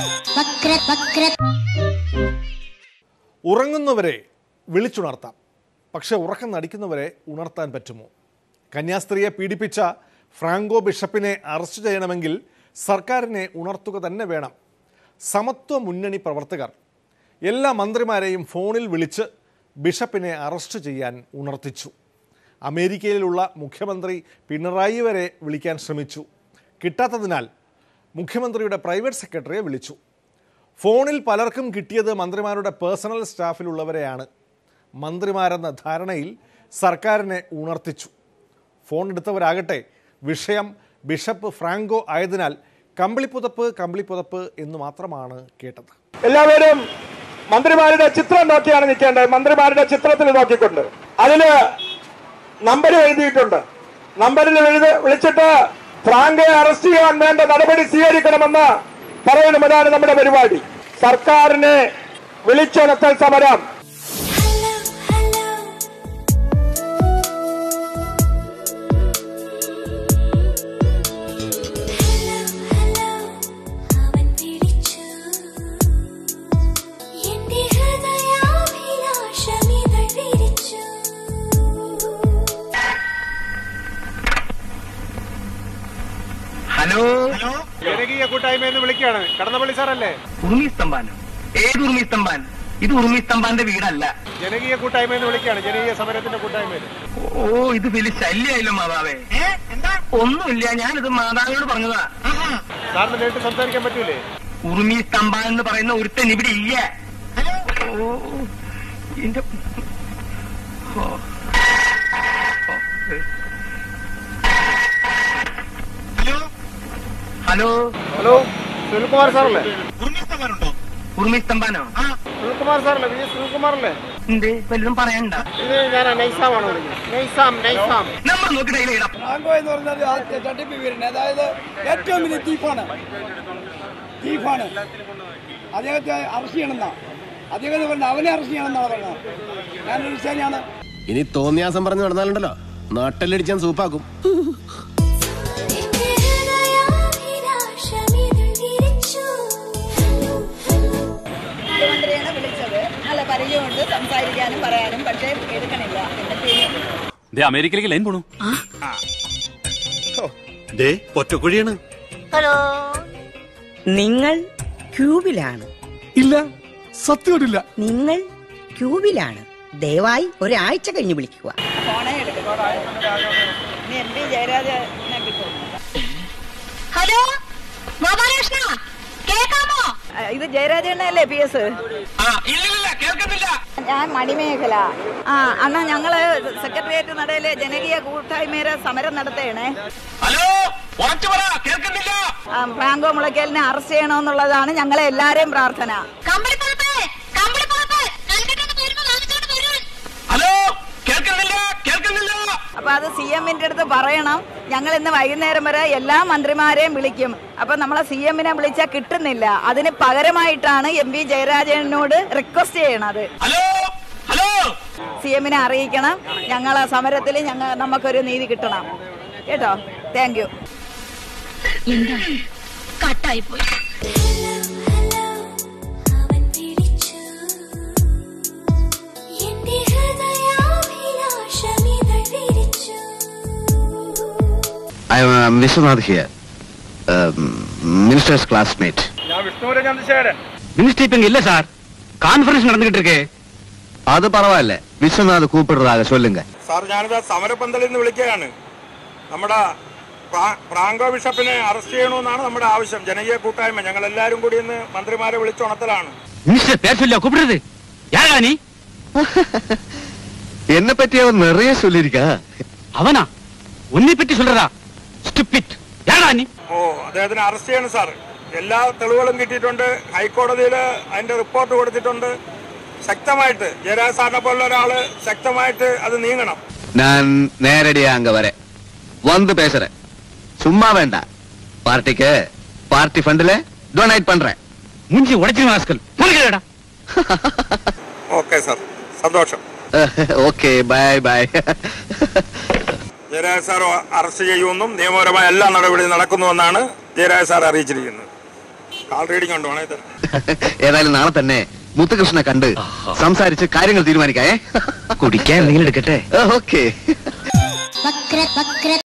വക്ര വക്ര ഉറങ്ങുന്നവരെ വിളിച്ചുണർത്താം പക്ഷെ ഉറക്കം നടിക്കുന്നവരെ ഉണർത്താൻ പറ്റുമോ കന്യാസ്ത്രീയെ പീഡിപ്പിച്ച ഫ്രാങ്കോ ബിഷപ്പിനെ അറസ്റ്റ് ചെയ്യണമെങ്കിൽ സർക്കാരിനെ ഉണർത്തുക തന്നെ വേണം സമത്വ മുന്നണി പ്രവർത്തകർ എല്ലാ മന്ത്രിമാരെയും ഫോണിൽ വിളിച്ച് ബിഷപ്പിനെ അറസ്റ്റ് ചെയ്യാൻ ഉണർത്തിച്ചു അമേരിക്കയിലുള്ള മുഖ്യമന്ത്രി പിണറായി വരെ വിളിക്കാൻ ശ്രമിച്ചു കിട്ടാത്തതിനാൽ മുഖ്യമന്ത്രിയുടെ പ്രൈവറ്റ് സെക്രട്ടറിയെ വിളിച്ചു ഫോണിൽ പലർക്കും കിട്ടിയത് മന്ത്രിമാരുടെ പേഴ്സണൽ സ്റ്റാഫിലുള്ളവരെയാണ് മന്ത്രിമാരെന്ന ധാരണയിൽ സർക്കാരിനെ ഉണർത്തിച്ചു ഫോൺ എടുത്തവരാകട്ടെ വിഷയം ബിഷപ്പ് ഫ്രാങ്കോ ആയതിനാൽ കമ്പിളിപ്പുതപ്പ് കമ്പിളിപ്പുതപ്പ് എന്ന് മാത്രമാണ് കേട്ടത് എല്ലാവരും മന്ത്രിമാരുടെ ചിത്രം നോക്കിയാണ് നിൽക്കേണ്ടത് മന്ത്രിമാരുടെ ചിത്രത്തിൽ നോക്കിക്കൊണ്ട് അതില് നമ്പർ എഴുതിയിട്ടുണ്ട് നമ്പറിൽ എഴുതി വിളിച്ചിട്ട് ഫ്രാങ്കയെ അറസ്റ്റ് ചെയ്യാൻ വേണ്ട നടപടി സ്വീകരിക്കണമെന്ന് പറയണം അതാണ് നമ്മുടെ പരിപാടി സർക്കാരിനെ വിളിച്ചുണർത്തൽ സമരം ഹലോ ഹലോ ഹലോ ഹലോ അവൻ വിളിച്ചു എന്റെ ഹൃദയാഭിലാഷമിതൾ വിരിച്ചു ഹലോ ജനകീയ കൂട്ടായ്മ എന്ന് വിളിക്കുകയാണ് കടന്നപ്പള്ളി സാറല്ലേ ഉറുമി സ്തംഭാനോ ഏത് ഉറുമി സ്തംഭാൻ ഇത് ഉറുമി സ്തംഭാന്റെ വീടല്ല ജനകീയ കൂട്ടായ്മ എന്ന് വിളിക്കുകയാണ് ജനകീയ സമരത്തിന്റെ കൂട്ടായ്മ ഓ ഇത് വലിയ ശല്യായല്ലോ മാതാവേ ഒന്നുമില്ല ഞാനിത് മാതാവിനോട് പറഞ്ഞതാ സാറിന് നേരിട്ട് സംസാരിക്കാൻ പറ്റൂലേ ഉറുമി സ്തംഭാൻ എന്ന് പറയുന്ന ഒരുത്തൻ ഇവിടെ ഇല്ല ഓ എന്റെ ഓ. ഓ. ഹലോ ഹലോ സുനിൽകുമാർ സാറല്ലേ ഉറുമി സ്തംഭാനോ സുനിൽകുമാർ സാറല്ലേ വി എസ് സുനിൽകുമാർ അല്ലേ എന്ത് വല്ലതും പറയണ്ട ഇത് ഞാൻ നൈസാമാണ് വിളിക്കുന്നത് നൈസാം നൈസാം നമ്മൾ നോക്കി ഡൈലി ഇടാം ഫ്രാങ്കോ എന്ന് പറഞ്ഞാൽ ആ തട്ടിപ്പ് വീരൻ അതായത് ഏറ്റവും വലിയ തീഫാണ് തീഫാണ് അദ്ദേഹത്തെ അറസ്റ്റ് ചെയ്യണമെന്നാ അദ്ദേഹം എന്ന് പറഞ്ഞാൽ അവനെ അറസ്റ്റ് ചെയ്യണമെന്നാ പറയുന്നത് ഞാനൊരു ക്രിസ്ത്യാനിയാണ് ഇനി തോന്നിയാസം പറഞ്ഞു നടന്നാലുണ്ടല്ലോ നാട്ടിലടിച്ചാൻ സൂപ്പാക്കും എന്റെ ഹൃദയാഭിലാഷമിതൾ വിരിച്ചു ഹലോ ഹലോ മുഖ്യമന്ത്രിയാണ് വിളിച്ചത് നല്ല പരിചയമുണ്ട് സംസാരിക്കാനും പറയാനും പക്ഷേ എടുക്കണില്ല എന്നിട്ട് ഇനി ദേ അമേരിക്കയിലേക്ക് ലൈൻ പോണു ഒറ്റക്കുഴിയാണ് നിങ്ങൾ ക്യൂബിലാണ് ഇല്ല സത്യമായിട്ടില്ല നിങ്ങൾ ക്യൂബിലാണ് ദയവായി ഒരാഴ്ച കഴിഞ്ഞ് വിളിക്കുക ഫോണേ എടുക്കും ഇനി എം പി ജയരാജനെ കിട്ടും ഹലോ ഗോപാലകൃഷ്ണ കേൾക്കാമോ ഇത് ജയരാജനല്ലേ പി എസ് ഇല്ലില്ല കേൾക്കുന്നില്ല ഞാൻ മണിമേഖല ആ അണ്ണാ ഞങ്ങള് സെക്രട്ടേറിയറ്റ് നടയിലെ ജനകീയ കൂട്ടായ്മയുടെ സമരം നടത്തുകയാണേ ഹലോ ഉറച്ചു പറ കേൾക്കുന്നില്ല ആ, ഫ്രാങ്കോ മുളയ്ക്കലിനെ അറസ്റ്റ് ചെയ്യണമെന്നുള്ളതാണ് ഞങ്ങളെ എല്ലാരെയും പ്രാർത്ഥന കമ്പിളിപ്പുറത്ത് കമ്പിളിപ്പുറത്ത് കൽക്കട്ട വരുമ്പോ വാങ്ങിച്ചോണ്ട് വരൂ ഹലോ കേൾക്കുന്നില്ല കേൾക്കുന്നില്ല അപ്പൊ അത് സി എമ്മിന്റെ അടുത്ത് പറയണം ഞങ്ങൾ ഇന്ന് വൈകുന്നേരം വരെ എല്ലാ മന്ത്രിമാരെയും വിളിക്കും അപ്പൊ നമ്മളെ സി എമ്മിനെ വിളിച്ചാൽ കിട്ടുന്നില്ല അതിന് പകരമായിട്ടാണ് എം വി ജയരാജനോട് റിക്വസ്റ്റ് ചെയ്യണത് ഹലോ ഹലോ സി എമ്മിനെ അറിയിക്കണം ഞങ്ങളെ സമരത്തിൽ ഞങ്ങൾ നമുക്കൊരു നീതി കിട്ടണം കേട്ടോ താങ്ക് യു എന്താ കട്ടായി പോയി ഹലോ ഹലോ അവൻ വിളിച്ചു എന്റെ ഹൃദയാഭിലാഷമിതൾ വിരിച്ചു I'm Vishwanath here ministers classmate ഞാൻ വിഷ്ണുവിനെ ചന്ദ്രശേഖരൻ மினிஸ்ட்ரி இப்ப இங்க இல்ல சார் கான்ஃபரன்ஸ் நடந்துகிட்டு இருக்கு അത് പറവല്ലേ വിശ്വനാഥ് കൂപ്പിടുന്നതാക ചൊല്ലുങ്ക സാർ ഞാനിത് സമരപ്പന്തലിൽ നിന്ന് വിളിക്കുകയാണ് നമ്മുടെ ഫ്രാ- ഫ്രാങ്കോ ബിഷപ്പിനെ അറസ്റ്റ് ചെയ്യണമെന്നാണ് നമ്മുടെ ആവശ്യം ജനകീയ കൂട്ടായ്മ ഞങ്ങൾ എല്ലാവരും കൂടി ഇന്ന് മന്ത്രിമാരെ വിളിച്ചുണർത്തലാണ് மினிஸ்டர் பேர் சொல்லியா கூப்பிடுறது யாரா நீ എന്നെ പറ്റി അവൻ നിറയെ ചൊല്ലിരിക്ക அவனா உன்னை பற்றி சொல்றதா ஸ்டூபிட் யாரா நீ ഓ അദ്ദേഹത്തിനെ അറസ്റ്റ് ചെയ്യണം സാർ എല്ലാ തെളിവുകളും കിട്ടിയിട്ടുണ്ട് ഹൈക്കോടതിയിൽ അതിന്റെ റിപ്പോർട്ട് കൊടുത്തിട്ടുണ്ട് ശക്തമായിട്ട് ജയരാജ് സാറിനെ പോലുള്ള ഒരാള് ശക്തമായിട്ട് അത് നീങ്ങണം ഞാൻ നേരടിയാ അങ്ക വരെ വന്ന് പേசுற சும்மா வேண்டாம் பார்ட்டிக்கு பார்ட்டி ஃபண்ட்ல டொனேட் பண்றேன் மூஞ்சி உடைச்சிருவா ஆஸ்கல் போகிறடா ഓക്കെ സാർ സന്തോഷം okay bye bye Jayaraj sir arrest ചെയ്യുമെന്നും നിയമപരമായ എല്ലാ നടപടിയും നടക്കുന്നുവെന്നാണ് ജയരാജ് സാർ അറിയിച്ചിരിക്കുന്നത് കാൾ റീഡിംഗ് ഉണ്ട് വേണേ തരാം. ഏതായാലും നാളെ തന്നെ മുത്തുകൃഷ്ണനെ കണ്ട് സംസാരിച്ച് കാര്യങ്ങൾ തീരുമാനിക്കായേ കുടിക്കാൻ എന്തെങ്കിലും എടുക്കട്ടെ ഓക്കെ വക്ര വക്ര